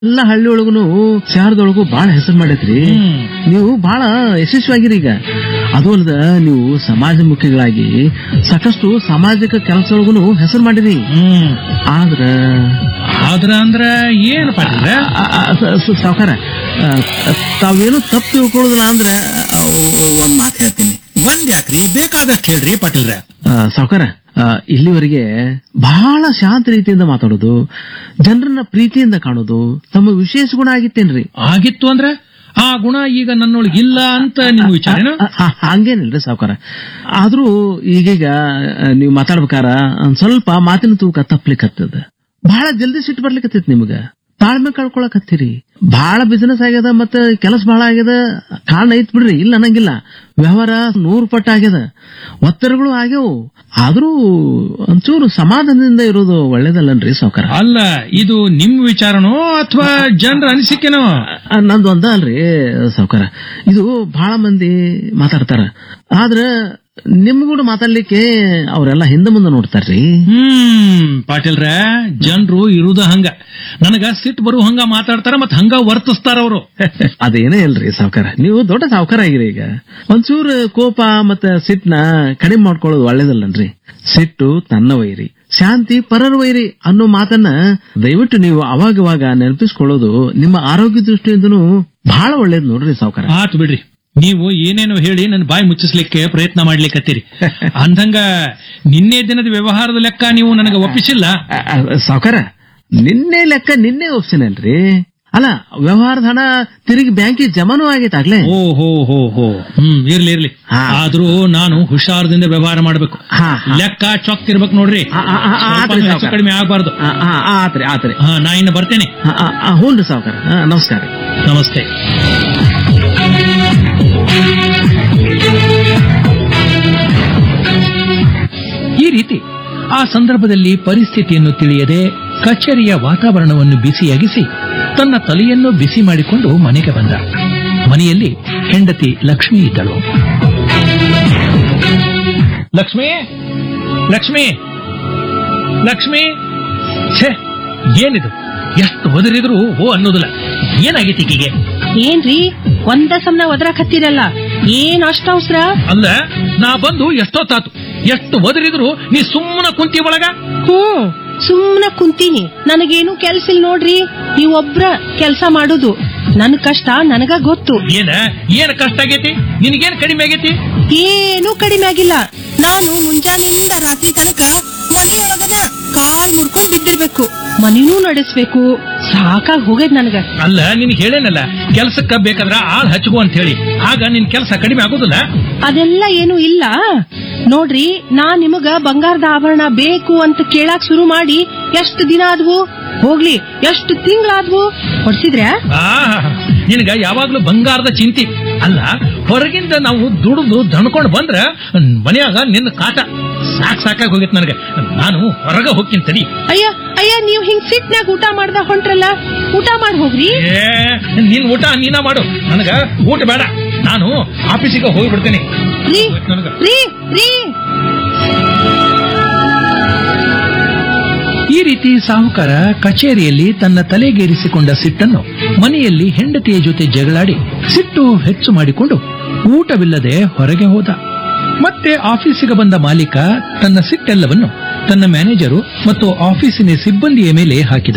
ಎಲ್ಲ ಹಳ್ಳಿ ಒಳಗುನು ಶಾರದೊಳಗು ಬಾಳ ಹೆಸರು ಮಾಡೈತ್ರಿ ಹ್ಮ್. ನೀವು ಬಹಳ ಯಶಸ್ವಿಯಾಗಿರಿ ಈಗ ಅದು ಅಲ್ಲದ ನೀವು ಸಮಾಜಮುಖಿಗಳಾಗಿ ಸಾಕಷ್ಟು ಸಾಮಾಜಿಕ ಕೆಲಸದೊಳಗುನು ಹೆಸರು ಮಾಡಿರಿ ಹ್ಮ್ ಆದ್ರ ಆದ್ರ ಅಂದ್ರ ಏನ್ ಪಾಟೀಲ್ರ ಸಾವುಕಾರ ತಾವೇನು ತಪ್ಪು ತಿಳ್ಕೊಳ್ಳೋದಿಲ್ಲ ಅಂದ್ರೆ ಒಂದ್ ಮಾತು ಹೇಳ್ತೀನಿ ಒಂದ್ ಯಾಕ್ರಿ ಬೇಕಾದಷ್ಟು ಹೇಳ್ರಿ ಪಾಟೀಲ್ರ ಸಾವುಕಾರ ಇಲ್ಲಿವರೆಗೆ ಬಹಳ ಶಾಂತ ರೀತಿಯಿಂದ ಮಾತಾಡೋದು ಜನರನ್ನ ಪ್ರೀತಿಯಿಂದ ಕಾಣೋದು ತಮ್ಮ ವಿಶೇಷ ಗುಣ ಆಗಿತ್ತೇನ್ರಿ ಆಗಿತ್ತು ಅಂದ್ರ ಆ ಗುಣ ಈಗ ನನ್ನೊಳಗೆ ಇಲ್ಲ ಅಂತ ನಿಮ್ ವಿಚಾರನ ಆ, ಆ, ಹಂಗೇನಿಲ್ರಿ ಸಾವುಕಾರ ಆದ್ರೂ ಈಗೀಗ ಆ, ನೀವು ಮಾತಾಡ್ಬೇಕಾರ ಒಂದ್ ಸ್ವಲ್ಪ ಮಾತಿನ ತೂಕ ತಪ್ಲಿಕ್ಕತ್ತದ ಬಹಳ ಜಲ್ದಿ ಸಿಟ್ಟು ಬರ್ಲಿಕ್ಕತ್ತೈತಿ ನಿಮ್ಗ ತಾಳ್ಮೆ ಕಳ್ಕೊಳಕತ್ತೀರಿ ಬಹಳ ಬಿಸಿನೆಸ್ ಆಗ್ಯದ ಮತ್ತ ಕೆಲಸ ಬಹಳ ಆಗ್ಯದ ಕಾರಣ ಐತ್ ಬಿಡ್ರಿ ಇಲ್ಲ ಅನ್ನಂಗಿಲ್ಲ ವ್ಯವಹಾರ ನೂರು ಪಟ್ಟ ಆಗ್ಯದ ಒತ್ತಡಗಳು ಆಗ್ಯವು ಆದ್ರೂ ಒಂಚೂರು ಸಮಾಧಾನದಿಂದ ಇರೋದು ಒಳ್ಳೇದಲ್ಲನ್ರಿ ಸಾವುಕಾರ ಅಲ್ಲ ಇದು ನಿಮ್ ವಿಚಾರನೋ ಅಥವಾ ಜನರ ಅನಿಸಿಕೆನೋ ಆ, ನಂದು ಒಂದ ಅಲ್ರಿ ಸಾವುಕಾರ ಇದು ಬಹಳ ಮಂದಿ ಮಾತಾಡ್ತಾರ ಆದ್ರ ನಿಮ್ಗೂಡ ಮಾತಾಡ್ಲಿಕ್ಕೆ ಅವರೆಲ್ಲ ಹಿಂದೆ ಮುಂದೆ ನೋಡ್ತಾರ್ರಿ ಹ್ಮ್ ಪಾಟೀಲ್ರ ಜನರು ಇರುದ ಹಂಗ ನನಗ ಸಿಟ್ಟು ಬರು ಹಂಗ ಮಾತಾಡ್ತಾರ ಮತ್ ಹಂಗ ವರ್ತಿಸ್ತಾರ ಅವರು ಅದೇನೇ ಇಲ್ರಿ ಸಾವುಕಾರ ನೀವು ದೊಡ್ಡ ಸಾವುಕಾರ ಆಗಿರಿ ಈಗ ಒಂಚೂರು ಕೋಪ ಮತ್ತ ಸಿಟ್ನ ಕಡಿಮೆ ಮಾಡ್ಕೊಳ್ಳೋದು ಒಳ್ಳೇದಲ್ಲನ್ರಿ ಸಿಟ್ಟು ತನ್ನ ವೈರಿ ಶಾಂತಿ ಪರರ ವೈರಿ ಅನ್ನೋ ಮಾತನ್ನ ದಯವಿಟ್ಟು ನೀವು ಅವಾಗವಾಗ ನೆನಪಿಸ್ಕೊಳ್ಳೋದು ನಿಮ್ಮ ಆರೋಗ್ಯ ದೃಷ್ಟಿಯಿಂದನೂ ಬಹಳ ಒಳ್ಳೇದು ನೋಡ್ರಿ ಸಾವುಕಾರ ಆತ್ ಬಿಡ್ರಿ ನೀವು ಏನೇನೋ ಹೇಳಿ ನನ್ನ ಬಾಯಿ ಮುಚ್ಚಿಸ್ಲಿಕ್ಕೆ ಪ್ರಯತ್ನ ಮಾಡ್ಲಿಕ್ಕತ್ತೀರಿ ಅಂದಂಗ ನಿನ್ನೆ ದಿನದ ವ್ಯವಹಾರದ ಲೆಕ್ಕ ನೀವು ನನಗೆ ಒಪ್ಪಿಸಿಲ್ಲ ಸಾವುಕಾರ ನಿನ್ನೆ ಲೆಕ್ಕ ನಿನ್ನೆ ಒಪ್ಸಿನಲ್ರಿ ಅಲ್ಲ ವ್ಯವಹಾರದ ಹಣ ತಿರುಗಿ ಬ್ಯಾಂಕಿಗೆ ಜಮಾನು ಆಗೈತೆ ಆಗ್ಲೇ ಓ ಹೋ ಹೋ ಹೋ ಹ್ಮ್ ಇರ್ಲಿ ಇರ್ಲಿ ಹಾ. ಆದ್ರೂ ನಾನು ಹುಷಾರದಿಂದ ವ್ಯವಹಾರ ಮಾಡ್ಬೇಕು ಹಾ, ಹಾ. ಲೆಕ್ಕ ಚೊಕ್ ಇರ್ಬೇಕು ನೋಡ್ರಿ ಆ, ಆ, ಆ, ಆ, ಆತ್ರಿ ಸ್ವಲ್ಪ ಹೆಚ್ಚು ಸಾವ್ಕಾರ. ಕಡಿಮೆ ಆಗ್ಬಾರ್ದು ಆ, ಆ, ಆ, ಆತ್ರಿ ಆತ್ರಿ ಹಾ ನಾ ಇನ್ನು ಬರ್ತೇನೆ ಆ, ಆ, ಆ, ಹ್ಞೂನ್ರಿ ಸಾವುಕಾರ ಆ, ನಮಸ್ಕಾರ ನಮಸ್ತೆ ಈ ರೀತಿ ಆ ಸಂದರ್ಭದಲ್ಲಿ ಪರಿಸ್ಥಿತಿಯನ್ನು ತಿಳಿಯದೆ ಕಚೇರಿಯ ವಾತಾವರಣವನ್ನು ಬಿಸಿಯಾಗಿಸಿ ತನ್ನ ತಲೆಯನ್ನು ಬಿಸಿ ಮಾಡಿಕೊಂಡು ಮನೆಗೆ ಬಂದ ಮನೆಯಲ್ಲಿ ಹೆಂಡತಿ ಲಕ್ಷ್ಮಿ ಇದ್ದಳು ಲಕ್ಷ್ಮಿ ಲಕ್ಷ್ಮಿ ಲಕ್ಷ್ಮಿ ಛೇ ಏನಿದು ಎಷ್ಟು ಒದರಿದ್ರು ಓ ಅನ್ನೋದಿಲ್ಲ ಏನಾಗೈತಿ ಈಕಿಗೆ ಏನ್ರಿ ಒಂದ ಸಮನ ಒದರಾಕ್ ಹತ್ತಿರಲ್ಲ ಏನ್ ಅಷ್ಟ ಅವಸರ ಅಲ್ಲ ನಾ ಬಂದು ಎಷ್ಟೊತ್ತಾತು ಎಷ್ಟು ಒದರಿದ್ರು ನೀ ಸುಮ್ಮನ ಕುಂತಿ ಒಳಗ ಹ್ಮ್ ಸುಮ್ನ ಕುಂತೀನಿ ನನಗೇನು ಕೆಲ್ಸ ಇಲ್ಲ ನೋಡ್ರಿ ನೀವ್ ಒಬ್ರ ಕೆಲ್ಸ ಮಾಡುದು ನನ್ ಕಷ್ಟ ನನಗ ಗೊತ್ತು ಏನ ಏನ್ ಕಷ್ಟ ಆಗೈತಿ ನಿನಗೇನ್ ಕಡಿಮೆ ಆಗೈತಿ ಏನೂ ಕಡಿಮೆ ಆಗಿಲ್ಲ ನಾನು ಮುಂಜಾನೆಯಿಂದ ರಾತ್ರಿ ತನಕ ಮನೆಯೊಳಗನ ಕಾಲ್ ಮುಡ್ಕೊಂಡ್ ಬಿದ್ದಿರ್ಬೇಕು ಮನಿನೂ ನಡೆಸ್ಬೇಕು ಸಾಕಾಗ್ ಹೋಗೈತ್ ನನಗ ಅಲ್ಲ ನಿನಗೆ ಹೇಳೇನಲ್ಲ ಕೆಲ್ಸಕ್ಕ ಬೇಕಾದ್ರ ಆಳ್ ಹಚ್ಕೋ ಅಂತ ಹೇಳಿ ಆಗ ನಿನ್ ಕೆಲಸ ಕಡಿಮೆ ಆಗೋದಿಲ್ಲ ಅದೆಲ್ಲ ಏನು ಇಲ್ಲ ನೋಡ್ರಿ ನಾ ನಿಮಗ ಬಂಗಾರದ ಆಭರಣ ಬೇಕು ಅಂತ ಕೇಳಾಕ್ ಶುರು ಮಾಡಿ ಎಷ್ಟು ದಿನ ಆದ್ವು ಹೋಗ್ಲಿ ಎಷ್ಟು ತಿಂಗಳಾದ್ವು ಹೊಡ್ಸಿದ್ರೆ ಆ ನಿನಗ ಯಾವಾಗ್ಲೂ ಬಂಗಾರದ ಚಿಂತಿ ಅಲ್ಲ ಹೊರಗಿಂದ ನಾವು ದುಡಿದು ದಣ್ಕೊಂಡ್ ಬಂದ್ರ ಮನ್ಯಾಗ ನಿನ್ನ ಕಾಟ ಸಾಕ್ ಸಾಕಾಗಿ ಹೋಗಿತ್ ನನಗೆ ನಾನು ಹೊರಗ ಹೋಗ್ತೀನಿ ತಡಿ ಅಯ್ಯ ಅಯ್ಯ ನೀವ್ ಹಿಂಗ್ ಸಿಟ್ನ್ಯಾಗ ಊಟ ಮಾಡ್ದ ಹೊಂಟ್ರಲ್ಲ ಊಟ ಮಾಡಿ ಹೋಗ್ರಿ ಏ ನಿನ್ ಊಟ ನೀನ ಮಾಡು ನನಗ ಊಟ ಬೇಡ ನಾನು ಆಫೀಸಿಗೆ ಹೋಗ್ಬಿಡ್ತೇನೆ ರೀ ನನಗ ರೀ ರೀ ಈ ರೀತಿ ಸಾಹುಕಾರ ಕಚೇರಿಯಲ್ಲಿ ತನ್ನ ತಲೆಗೇರಿಸಿಕೊಂಡ ಸಿಟ್ಟನ್ನು ಮನೆಯಲ್ಲಿ ಹೆಂಡತಿಯ ಜೊತೆ ಜಗಳಾಡಿ ಸಿಟ್ಟು ಹೆಚ್ಚು ಮಾಡಿಕೊಂಡು ಊಟವಿಲ್ಲದೆ ಹೊರಗೆ ಹೋದ ಮತ್ತೆ ಆಫೀಸಿಗೆ ಬಂದ ಮಾಲೀಕ ತನ್ನ ಸಿಟ್ಟೆಲ್ಲವನ್ನು ತನ್ನ ಮ್ಯಾನೇಜರು ಮತ್ತು ಆಫೀಸಿನ ಸಿಬ್ಬಂದಿಯ ಮೇಲೆ ಹಾಕಿದ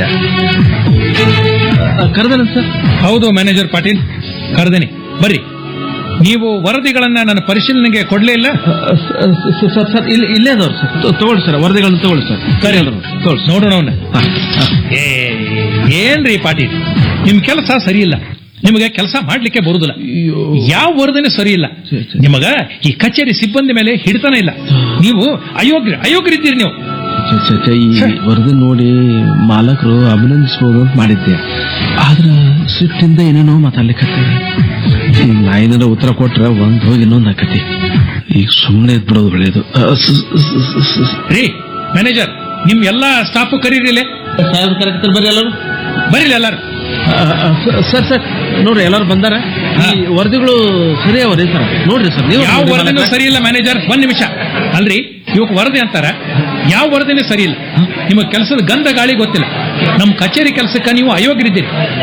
ಕರೆದಲ್ಲ ಸರ್ ಹೌದು ಮ್ಯಾನೇಜರ್ ಪಾಟೀಲ್ ಕರೆದೇನೆ ಬರ್ರಿ ನೀವು ವರದಿಗಳನ್ನ ನನ್ನ ಪರಿಶೀಲನೆಗೆ ಕೊಡ್ಲೇ ಇಲ್ಲ ಸರ್ ಸರ್ ಇಲ್ಲಿ ಇಲ್ಲೇ ಅದಾವ್ರಿ ಸರ್ ತೊ- ತಗೊಳ್ಳಿ ಸರ್ ವರದಿಗಳನ್ನ ತಗೊಳ್ಳಿ ಸರ್ ಸರಿ ತಗೊಳ್ಳಿ ಸರ್. ನೋಡೋಣ ಅವನ್ನ ಹಾ, ಹಾ. ಏ ಏನ್ರಿ ಪಾಟೀಲ್ ನಿಮ್ ಕೆಲಸ ಸರಿ ಇಲ್ಲ ನಿಮಗೆ ಕೆಲಸ ಮಾಡ್ಲಿಕ್ಕೆ ಬರುದಿಲ್ಲ ಅಯ್ಯೋ. ಯಾವ ವರದಿನೂ ಸರಿ ಇಲ್ಲ ಸರಿ, ಸರಿ. ನಿಮಗ ಈ ಕಚೇರಿ ಸಿಬ್ಬಂದಿ ಮೇಲೆ ಹಿಡಿತಾನೆ ಇಲ್ಲ ನೀವು ಅಯೋಗ್ಯ ಅಯೋಗ್ಯರಿದ್ದೀರಿ ನೀವು ಛೆ, ಛೆ, ಛೆ, ಈ ವರದಿ ನೋಡಿ ಮಾಲಕರು ಅಭಿನಂದಿಸಬಹುದು ಅಂತ ಮಾಡಿದ್ದೆ ಆದ್ರ ಸಿಟ್ಟಿಂದ ಏನೇನೋ ಮಾತಾಡ್ಲಿಕ್ಕೆ ನಾ ಏನಾರ ಉತ್ತರ ಕೊಟ್ರ ಒಂದ್ ಹೋಗಿ ಇನ್ನೊಂದ್ ಆಕತಿ ಈಗ ಸುಮ್ಮನೆ ಇದ್ಬಿಡೋದು ಒಳ್ಳೇದು ಅ, ಸ- ಸ- ಸ- ಸ- ರೀ ಮ್ಯಾನೇಜರ್ ನಿಮ್ ಎಲ್ಲಾ ಸ್ಟಾಫ್ ಕರೀರಿಲೆ ಸಾಹೇಬ್ರು ಕರೆಕ್ಟರ್ ಬರ್ರಿ ಎಲ್ಲರೂ ಬರೀಲಿ ಎಲ್ಲಾರು ಅ, ಅ, ಸ- ಸರ್ ಸರ್ ನೋಡ್ರಿ ಎಲ್ಲರೂ ಬಂದಾರ ಹಾ. ಈ ವರದಿಗಳು ಸರಿ ಅವರಿ ಸರ್ ನೋಡ್ರಿ ಸರ್ ನೀವು ಯಾವ ವರದಿನೂ ಸರಿ ಇಲ್ಲ ಮ್ಯಾನೇಜರ್ ಒಂದ್ ನಿಮಿಷ ಅಲ್ರಿ ಇವಕ್ ವರದಿ ಅಂತಾರ ಯಾವ ವರದಿನೂ ಸರಿ ಇಲ್ಲ ನಿಮಗ್ ಕೆಲಸದ ಗಂಧ ಗಾಳಿ ಗೊತ್ತಿಲ್ಲ ನಮ್ಮ ಕಚೇರಿ ಕೆಲಸಕ್ಕೆ ನೀವು ಅಯೋಗ್ಯರಿದ್ದೀರಿ